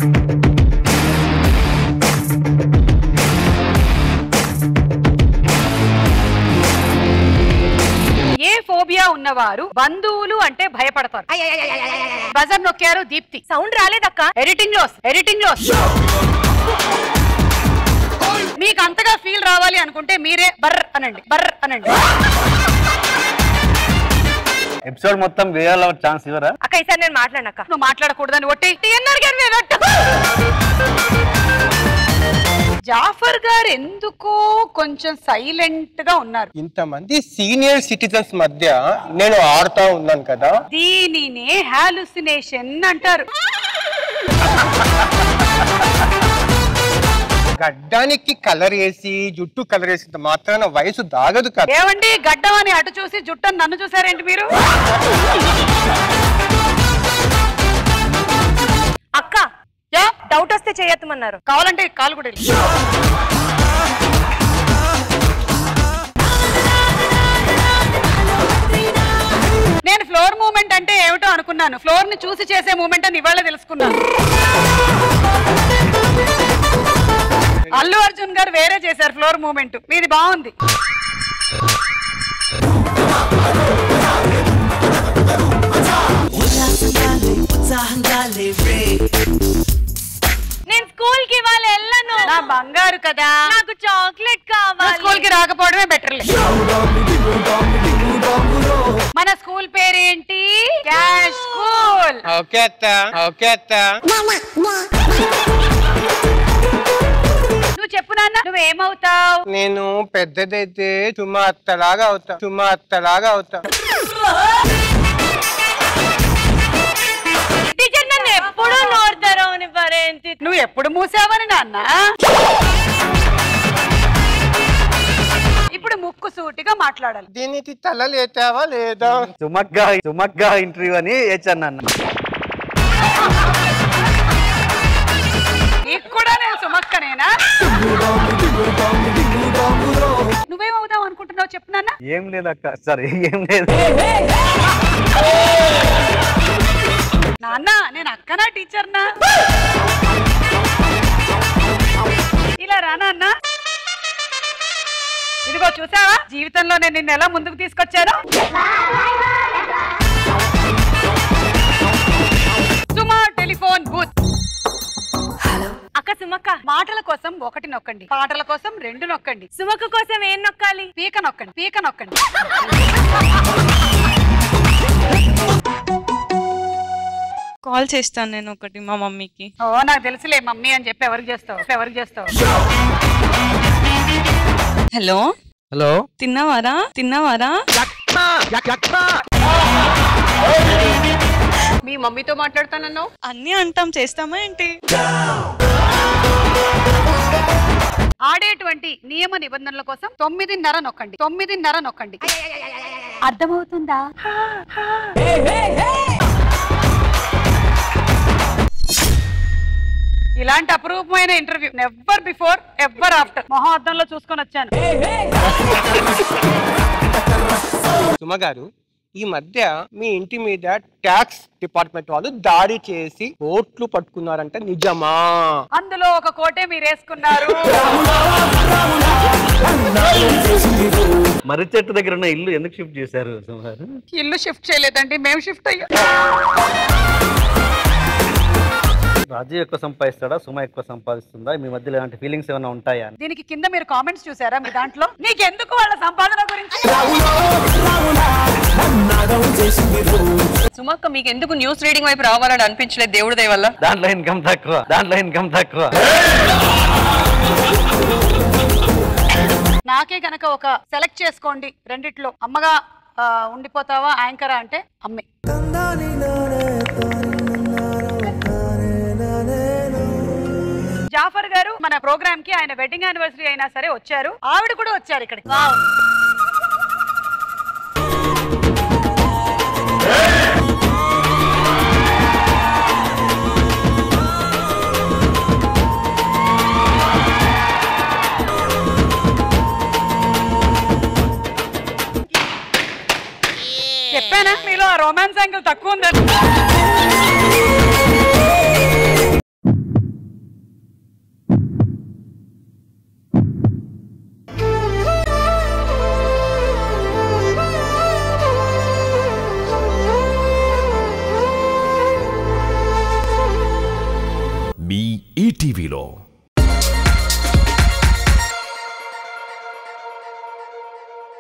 ఏ phobia ఉన్నవారు బంధువులు అంటే భయపడతారు బజర్ నొక్కారు దీప్తి సౌండ్ రాలేదక్క ఎడిటింగ్ లోస్ ఎడిటింగ్ లోస్ మీకు అంతగా ఫీల్ రావాలి అనుకుంటే మీరే బర్ర్ అనండి బర్ర్ అనండి ఎపిసోడ్ మొత్తం వేయాల ఛాన్స్ ఇవ్వరా అక్క ఈసారి నేను మాట్లాడనక్క నువ్వు మాట్లాడకూడదని ఒట్టి టీఎన్ఆర్ గారు వేరట్టు జాఫర్ గారు ఎందుకో కొంచెం సైలెంట్ గా ఉన్నారు ఇంతమంది సీనియర్ సిటిజన్స్ మధ్య నేను ఆడుతా ఉన్నాను కదా దీనినే హాలుసినేషన్ అంటారు గడ్డానికి కలర్ వేసి జుట్టు కలర్ వేసి మాత్రాన వయసు దాగదు కదా ఏమండి గడ్డం అని అటు చూసి జుట్టని నన్ను చూసారేంటి మీరు అక్క డౌట్ వస్తే చేయొత్తమన్నారు కావాలంటే కాలు కూడా ఇల్లు. నేను ఫ్లోర్ మూమెంట్ అంటే ఏమిటో అనుకున్నాను ఫ్లోర్ ని చూసి చేసే మూమెంట్ అని ఇవాళ తెలుసుకున్నాను అల్లు అర్జున్ గారు వేరే చేశారు ఫ్లోర్ మూమెంట్ మీది బాగుంది నేను స్కూల్ కి ఇవాళ వెళ్ళను నా బంగారు కదా నాకు చాక్లెట్ కావాలి స్కూల్ కి రాకపోవడమే బెటర్ మన స్కూల్ పేరేంటి క్యాష్ స్కూల్ ఓకే అత్త ఓకే అత్త నువ్వు చెప్పు నాన్న నువ్వేమవుతావు నేను పెద్దదైతే చుమ్మా అత్తలాగా అవుతా చుమ్మా అత్తలాగా అవుతా టీచర్ నన్ను ఎప్పుడు నోడతారు పరేంటి నువ్వు ఎప్పుడు మూసావని నాన్న ఇప్పుడు ముక్కు సూటిగా మాట్లాడాలి దీనికి తల లేతావా లేదా సుమగ్గా సుమగ్గా ఇంటర్వ్యూ అని వేచాను అన్న నీకు కూడా నేను సుమక్కనేనా నువ్వేమవుతావు అనుకుంటున్నావు చెప్పు నాన్న ఏం లేదు అక్క సరే ఏం లేదు నాన్న నేను అక్కనా టీచర్నా ఇలా రానా అన్న ఇదిగో చూసావా జీవితంలో నేను నిన్ను ఎలా ముందుకు తీసుకొచ్చాను సుమా టెలిఫోన్ బూత్ అక్క సుమక్క మాటల కోసం ఒకటి నొక్కండి పాటల కోసం రెండు నొక్కండి సుమక్క కోసం ఏం నొక్కాలి పీక నొక్కండి పీక నొక్కండి కాల్ చేస్తాను నేను ఒకటి మా మమ్మీకి ఓ నాకు తెలుసులే మమ్మీ అని చెప్పి ఎవరికి చేస్తావు ఎవరికి చేస్తావు హలో హలో తిన్నావారా తిన్నావారా మీ మమ్మీతో మాట్లాడుతానన్నావు అన్నీ అంటాం చేస్తామా ఏంటి ఆడేటువంటి నియమ నిబంధనల కోసం తొమ్మిదిన్నర నొక్కండి తొమ్మిదిన్నర నొక్కండి అర్థమవుతుందా ఇలాంటి అపురూపమైన interview never before ever after మొహం అద్దంలో చూసుకొని వచ్చాను సుమ గారు ఈ మధ్య మీ ఇంటి మీద ట్యాక్స్ డిపార్ట్మెంట్ వాళ్ళు దాడి చేసి ఓట్లు పట్టుకున్నారంట నిజమా అందులో ఒక కోటే మీరు వేసుకున్నారు మర్రి చెట్టు దగ్గర ఉన్న ఇల్లు ఎందుకు షిఫ్ట్ చేశారు సుమ గారు ఇల్లు షిఫ్ట్ చేయలేదండి మేము షిఫ్ట్ అయ్యాం రాజు ఎక్కువ సంపాదిస్తాడా సుమ ఎక్కువ సంపాదిస్తుందా మీ మధ్యలో ఇలాంటి ఫీలింగ్స్ ఏమైనా ఉంటాయా అని దీనికి కింద మీరు కామెంట్స్ చూసారా మీ దాంట్లో నీకెందుకు వాళ్ళ సంపాదన గురించి సుమక్క మీకు ఎందుకు న్యూస్ రీడింగ్ వైపు రావాలని అనిపించలేదు దేవుడి దయ వల్ల దాంట్లో ఇన్కమ్ తక్కువ దాంట్లో ఇన్కమ్ తక్కువ నాకే గనక ఒక సెలెక్ట్ చేసుకోండి రెండిట్లో అమ్మగా ఆ, ఉండిపోతావా యాంకరా అంటే అమ్మే జాఫర్ గారు మన ప్రోగ్రామ్ కి ఆయన వెడ్డింగ్ యానివర్సరీ అయినా సరే వచ్చారు ఆవిడ కూడా వచ్చారు ఇక్కడికి చెప్పానా మీలో ఆ రొమాన్స్ యాంగిల్ తక్కువ ఉందని మీ ఈటీవీలో